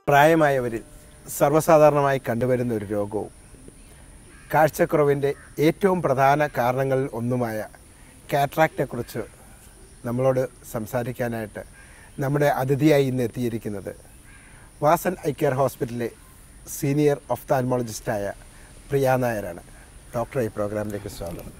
പ്രായമായവരിൽ സർവ്വസാധാരണമായി കണ്ടുവരുന്ന ഒരു രോഗവും കാഴ്ചക്കുറവിൻ്റെ ഏറ്റവും പ്രധാന കാരണങ്ങളിൽ ഒന്നുമായ കാട്രാക്റ്റിനെക്കുറിച്ച് നമ്മളോട് സംസാരിക്കാനായിട്ട് നമ്മുടെ അതിഥിയായി ഇന്ന് എത്തിയിരിക്കുന്നത് വാസൻ ഐ കെയർ ഹോസ്പിറ്റലിലെ സീനിയർ ഒഫ്താൽമോളജിസ്റ്റായ പ്രിയ നായരാണ് ഡോക്ടറെ ഈ പ്രോഗ്രാമിലേക്ക് സ്വാഗതം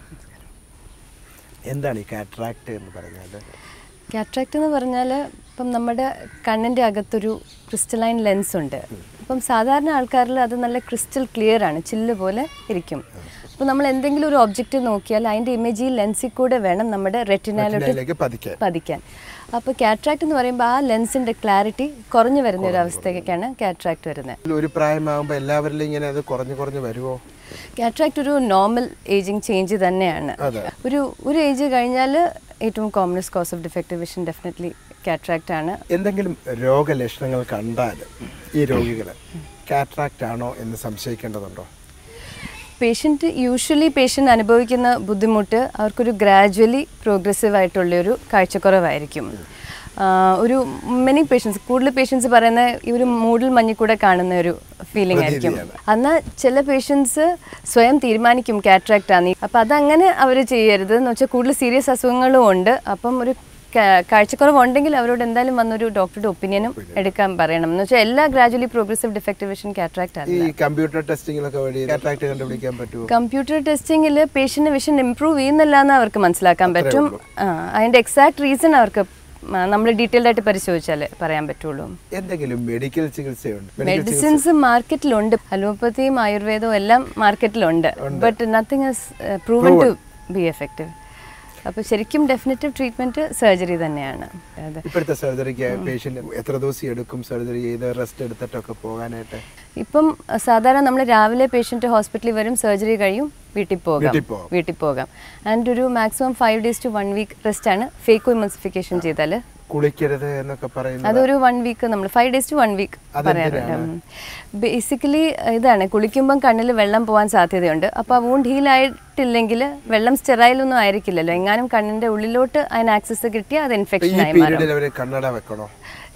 എന്താണ് ഈ കാട്രാക്റ്റ് എന്ന് പറഞ്ഞാൽ കാട്രാക്ട് എന്ന് പറഞ്ഞാൽ ഇപ്പം നമ്മുടെ കണ്ണിൻ്റെ അകത്തൊരു ക്രിസ്റ്റലൈൻ ലെൻസ് ഉണ്ട് അപ്പം സാധാരണ ആൾക്കാരിൽ അത് നല്ല ക്രിസ്റ്റൽ ക്ലിയർ ആണ് ചില്ല് പോലെ ഇരിക്കും അപ്പോൾ നമ്മൾ എന്തെങ്കിലും ഒരു ഒബ്ജക്റ്റ് നോക്കിയാൽ അതിൻ്റെ ഇമേജ് ഈ ലെൻസിൽ കൂടെ വേണം നമ്മുടെ റെറ്റിനാലോട്ട് റെറ്റിനയിലേക്ക് പതിക്കാൻ പതിക്കാൻ അപ്പോൾ കാട്രാക്ട് എന്ന് പറയുമ്പോൾ ആ ലെൻസിൻ്റെ ക്ലാരിറ്റി കുറഞ്ഞു വരുന്ന ഒരു അവസ്ഥയ്ക്കാണ് കാട്രാക്ട് വരുന്നത് ഒരു പ്രായമാകുമ്പോൾ എല്ലാവരിലും ഇങ്ങനെ അത് കുറഞ്ഞു കുറഞ്ഞു വരുമോ കാട്രാക്ട് ഒരു നോർമൽ ഏജിങ് ചേഞ്ച് തന്നെയാണ് അതെ. ഒരു ഒരു ഏജ് കഴിഞ്ഞാൽ ഏറ്റവും commonest cause of defective vision definitely cataract ആണ് എന്തെങ്കിലും രോഗലക്ഷണങ്ങൾ കണ്ടാൽ ഈ രോഗികൾ കാട്രാക്റ്റ് ആണോ എന്ന് സംശയിക്കേണ്ടതുണ്ടോ പേഷ്യൻറ്റ് യൂഷ്വലി പേഷ്യൻ്റ് അനുഭവിക്കുന്ന ബുദ്ധിമുട്ട് അവർക്കൊരു ഗ്രാജ്വലി പ്രോഗ്രസീവ് ആയിട്ടുള്ളൊരു കാഴ്ചക്കുറവായിരിക്കും ആ, ഒരു മെനി പേഷ്യൻസ് കൂടുതൽ പേഷ്യൻസ് പറയുന്ന ഈ ഒരു മൂടിൽ മഞ്ഞിൽ കൂടെ കാണുന്ന ഒരു ഫീലിംഗ് ആയിരിക്കും എന്നാൽ ചില പേഷ്യൻസ് സ്വയം തീരുമാനിക്കും കാട്രാക്റ്റ് ആണ് അപ്പം അതങ്ങനെ അവർ ചെയ്യരുത് എന്ന് വെച്ചാൽ കൂടുതൽ സീരിയസ് അസുഖങ്ങളും ഉണ്ട് അപ്പം ഒരു കാ- കാഴ്ചക്കുറവുണ്ടെങ്കിൽ അവരോട് എന്തായാലും വന്നൊരു ഡോക്ടറുടെ ഒപ്പീനിയനും എടുക്കാൻ പറയണം എന്ന് വെച്ചാൽ എല്ലാ gradually progressive defective vision cataract ആണ് ഈ കമ്പ്യൂട്ടർ ടെസ്റ്റിങ്ങിലൊക്കെ വഴി കാട്രാക്റ്റ് കണ്ടുപിടിക്കാൻ പറ്റുമോ കമ്പ്യൂട്ടർ ടെസ്റ്റിങ്ങിൽ പേഷ്യൻ്റ് വിഷൻ ഇമ്പ്രൂവ് ചെയ്യുന്നില്ല എന്ന് അവർക്ക് മനസ്സിലാക്കാൻ പറ്റും ആ, അതിൻ്റെ എക്സാക്ട് റീസൺ അവർക്ക് നമ്മൾ ഡീറ്റെയിൽഡ് ആയിട്ട് പരിശോധിച്ചാൽ പറയാൻ പറ്റുള്ളൂ എന്തെങ്കിലും മെഡിക്കൽ ചികിത്സയുണ്ട് മെഡിക്കൽ മെഡിസിൻസ് മാർക്കറ്റിലുണ്ട് അലോപ്പതിയും ആയുർവേദവും എല്ലാം മാർക്കറ്റിലുണ്ട് but nothing is proven to be effective അപ്പോൾ ശരിക്കും ഡെഫിനറ്റീവ് ട്രീറ്റ്മെൻറ്റ് സർജറി തന്നെയാണ് അതെ ഇപ്പോഴത്തെ സർജറിക്ക് പേഷ്യന്റ് എത്ര ദിവസം എടുക്കും സർജറി ചെയ്ത് റെസ്റ്റ് എടുത്തിട്ടൊക്കെ പോകാനായിട്ട് ഇപ്പം അഹ് സാധാരണ നമ്മൾ രാവിലെ പേഷ്യൻ്റ് ഹോസ്പിറ്റലിൽ വരും സർജറി കഴിയും വീട്ടിൽ പോകാം വീട്ടിൽ പോകാം. വീട്ടിൽ പോകാം ആൻഡ് ഒരു maximum five days to one week rest ആണ് ഫേക്കോ ഇമൾസിഫിക്കേഷൻ ചെയ്താൽ കുളിക്കരുത് എന്നൊക്കെ പറയുന്നത് അതൊരു വൺ വീക്ക് നമ്മൾ five days to one week പറയാറുണ്ട് ബേസിക്കലി ഇതാണ് കുളിക്കുമ്പം കണ്ണിൽ വെള്ളം പോകാൻ സാധ്യതയുണ്ട് അപ്പോൾ ആ വൂണ്ട് ഹീൽ ആയിട്ടില്ലെങ്കിൽ വെള്ളം സ്റ്റെറൈലൊന്നും ആയിരിക്കില്ലല്ലോ എങ്ങാനും കണ്ണിൻ്റെ ഉള്ളിലോട്ട് അതിന് ആക്സസ് കിട്ടിയാൽ അത് ഈ ഇൻഫെക്ഷൻ ആയി മാറും പീരീഡിൽ അവർ കണ്ണട വെക്കണോ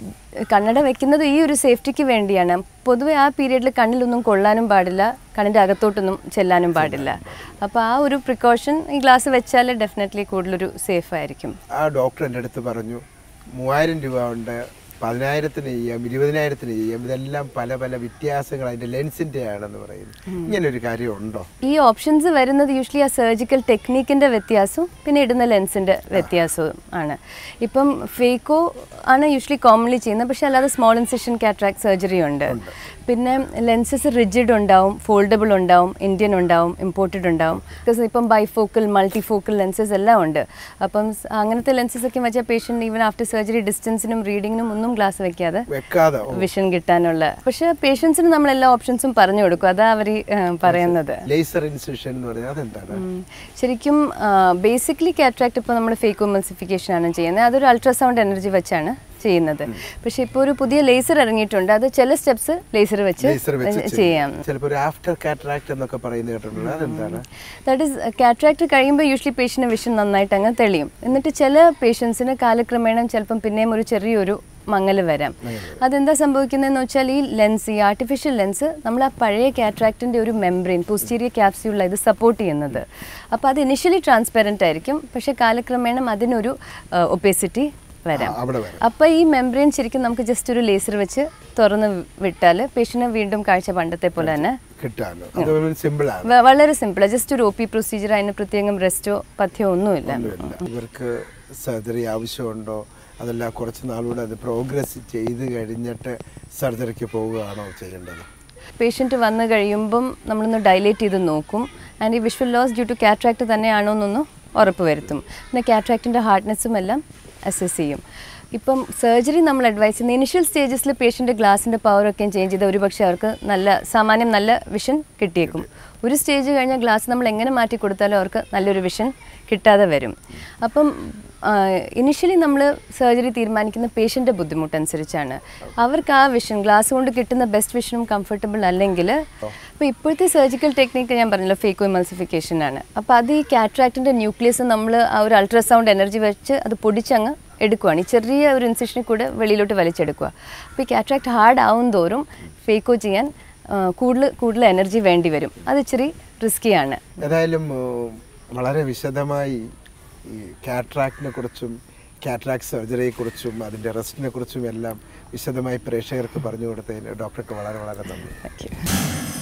കണ്ണട വെക്കുന്നത് ഈ ഒരു സേഫ്റ്റിക്ക് വേണ്ടിയാണ് പൊതുവെ ആ പീരീഡിൽ കണ്ണിലൊന്നും കൊള്ളാനും പാടില്ല കണ്ണിൻ്റെ അകത്തോട്ടൊന്നും ചെല്ലാനും പാടില്ല അപ്പോൾ ആ ഒരു പ്രിക്കോഷൻ ഈ ഗ്ലാസ് വെച്ചാൽ ഡെഫിനറ്റ്ലി കൂടുതലൊരു സേഫ് ആയിരിക്കും ആ ഡോക്ടർ എൻ്റെ അടുത്ത് പറഞ്ഞു മൂവായിരം രൂപ ഉണ്ട് പതിനായിരത്തിന് ചെയ്യാം ഇരുപതിനായിരത്തിന് ചെയ്യാം ഇതെല്ലാം പല പല വ്യത്യാസങ്ങൾ അതിന്റെ ലെൻസിന്റെ ആണെന്ന് പറയുന്നു ഇങ്ങനെ ഒരു കാര്യം ഉണ്ടോ ഈ ഓപ്ഷൻസ് വരുന്നത് യൂഷ്വലി ആ സർജിക്കൽ ടെക്നീക്കിൻ്റെ വ്യത്യാസവും പിന്നെ ഇടുന്ന ലെൻസിൻ്റെ വ്യത്യാസവും ആണ് ഇപ്പം ഫേക്കോ ആണ് യൂഷ്വലി കോമൺലി ചെയ്യുന്നത് പക്ഷേ അല്ലാതെ സ്മോൾ ഇൻസിഷൻ കാട്രാക്ട് സർജറി ഉണ്ട് പിന്നെ ലെൻസസ് റിജിഡ് ഉണ്ടാവും ഫോൾഡബിൾ ഉണ്ടാവും ഇന്ത്യൻ ഉണ്ടാവും ഇമ്പോർട്ടഡ് ഉണ്ടാവും ബിക്കോസ് ഇപ്പം ബൈഫോക്കൽ മൾട്ടിഫോക്കൽ ലെൻസസ് എല്ലാം ഉണ്ട് അപ്പം സ് അങ്ങനത്തെ ലെൻസസ് ഒക്കെ വെച്ചാൽ പേഷ്യൻ്റ് ഈവൻ ആഫ്റ്റർ സർജറി ഡിസ്റ്റൻസിനും റീഡിങ്ങിനും ഒന്നും ഗ്ലാസ് വെക്കാതെ വെക്കാതെ ഓ, വിഷൻ കിട്ടാനുള്ള പക്ഷേ പേഷ്യൻസിന് നമ്മൾ എല്ലാ ഓപ്ഷൻസും പറഞ്ഞു കൊടുക്കും അതാ അവർ പറയുന്നത് ലേസർ ഇൻസിഷൻ എന്ന് പറഞ്ഞാൽ അതെന്താണ് ഉം. ശരിക്കും ബേസിക്കലി കാട്രാക്ട് ഇപ്പോൾ നമ്മൾ ഫേക്ക് എമൽസിഫിക്കേഷൻ ആണ് ചെയ്യുന്നത് അതൊരു അൾട്രാസൗണ്ട് എനർജി വെച്ചാണ് ചെയ്യുന്നത് പക്ഷേ ഇപ്പോൾ ഒരു പുതിയ ലേസർ ഇറങ്ങിയിട്ടുണ്ട് അത് ചില സ്റ്റെപ്സ് ലേസർ വെച്ച് ലേസർ വെച്ച് ചെയ്യാം ചിലപ്പോൾ ഒരു ആഫ്റ്റർ കാറ്ററാക്ട് എന്നൊക്കെ പറയുന്നത് കേട്ടിട്ടുണ്ട് അതെന്താണ് ദാറ്റ് ഇസ് കാട്രാക്ട് കഴിയുമ്പോൾ യൂഷ്വലി പേഷ്യൻ്റെ വിഷൻ നന്നായിട്ട് അങ്ങ് തെളിയും എന്നിട്ട് ചില പേഷ്യൻസിന് കാലക്രമേണ ചിലപ്പം പിന്നെയും ഒരു ചെറിയൊരു മങ്ങൽ വരാം അതെന്താ സംഭവിക്കുന്നതെന്ന് വെച്ചാൽ ഈ ലെൻസ് ഈ ആർട്ടിഫിഷ്യൽ ലെൻസ് നമ്മൾ ആ പഴയ കാട്രാക്റ്റിൻ്റെ ഒരു മെംബ്രെയിൻ പോസ്റ്റീരിയർ ക്യാപ്സ്യൂളാണ് ഇത് സപ്പോർട്ട് ചെയ്യുന്നത് അപ്പോൾ അത് ഇനിഷ്യലി ട്രാൻസ്പെറൻ്റ് ആയിരിക്കും പക്ഷേ കാലക്രമേണ അതിനൊരു ഒപ്പേസിറ്റി വരാം ആ, അവിടെ വരാം അപ്പോൾ ഈ മെംബ്രെയിൻ ശരിക്കും നമുക്ക് ജസ്റ്റ് ഒരു ലേസർ വെച്ച് തുറന്ന് വിട്ടാൽ പേഷ്യന് വീണ്ടും കാഴ്ച പണ്ടത്തെ പോലെ തന്നെ കിട്ടാനോ അത് സിമ്പിൾ ആണ് വ- വളരെ സിമ്പിളാണ് ജസ്റ്റ് ഒരു ഒ പി പ്രൊസീജിയർ അതിന് പ്രത്യേകം റെസ്റ്റോ പഥ്യോ ഒന്നുമില്ല ഒന്നുമില്ല ഇവർക്ക് സർജറി ആവശ്യമുണ്ടോ അതല്ല കുറച്ച് നാളുകൂടെ അത് പ്രോഗ്രസ് ചെയ്ത് കഴിഞ്ഞിട്ട് സർജറിക്ക് പോവുകയാണോ ചെയ്യേണ്ടത് പേഷ്യൻറ്റ് വന്നു കഴിയുമ്പം നമ്മളൊന്ന് ഡൈലേറ്റ് ചെയ്ത് നോക്കും ആൻഡ് ഈ visual loss due to cataract തന്നെയാണോ എന്നൊന്ന് ഉറപ്പ് വരുത്തും പിന്നെ കാട്രാക്റ്റിൻ്റെ ഹാർഡ്നെസ്സും എല്ലാം അസസ് ചെയ്യും ഇപ്പം സർജറി നമ്മൾ അഡ്വൈസ് ചെയ്യുന്ന ഇനിഷ്യൽ സ്റ്റേജസിൽ പേഷ്യൻ്റ് ഗ്ലാസിൻ്റെ പവറൊക്കെ ചേഞ്ച് ചെയ്ത് ഒരുപക്ഷെ അവർക്ക് നല്ല സാമാന്യം നല്ല വിഷൻ കിട്ടിയേക്കും ഒരു സ്റ്റേജ് കഴിഞ്ഞാൽ ഗ്ലാസ് നമ്മൾ എങ്ങനെ മാറ്റി കൊടുത്താലും അവർക്ക് നല്ലൊരു വിഷൻ കിട്ടാതെ വരും അപ്പം ഇനിഷ്യലി നമ്മൾ സർജറി തീരുമാനിക്കുന്ന പേഷ്യൻ്റെ ബുദ്ധിമുട്ടനുസരിച്ചാണ് അവർക്ക് ആ വിഷൻ ഗ്ലാസ് കൊണ്ട് കിട്ടുന്ന ബെസ്റ്റ് വിഷനും കംഫർട്ടബിൾ അല്ലെങ്കിൽ അപ്പോൾ ഇപ്പോഴത്തെ സർജിക്കൽ ടെക്നിക്ക് ഞാൻ പറഞ്ഞല്ലോ ഫേക്കോ എമൾസിഫിക്കേഷൻ ആണ് അപ്പോൾ അത് ഈ കാട്രാക്റ്റിൻ്റെ ന്യൂക്ലിയസ് നമ്മൾ ആ ഒരു അൾട്രാസൗണ്ട് എനർജി വെച്ച് അത് പൊടിച്ചങ്ങ് എടുക്കുവാണ് ഈ ചെറിയ ഒരു ഇൻസിഷനിൽ കൂടെ വെളിയിലോട്ട് വലിച്ചെടുക്കുക അപ്പോൾ ഈ കാട്രാക്ട് ഹാർഡ് ആവും തോറും ഫേക്കോ ചെയ്യാൻ ആ, കൂടുതൽ കൂടുതൽ എനർജി വേണ്ടി വരും അത് ഇച്ചിരി റിസ്ക്കിയാണ് ഏതായാലും ഏഹ്, വളരെ വിശദമായി ഈ കാട്രാക്റ്റിനെ കുറിച്ചും കാട്രാക്ട് സർജറിയെ കുറിച്ചും അതിൻ്റെ റെസ്റ്റിനെ കുറിച്ചും എല്ലാം വിശദമായി പ്രേക്ഷകർക്ക് പറഞ്ഞു കൊടുത്തതിന് ഡോക്ടർക്ക് വളരെ വളരെ നന്ദി താങ്ക് യു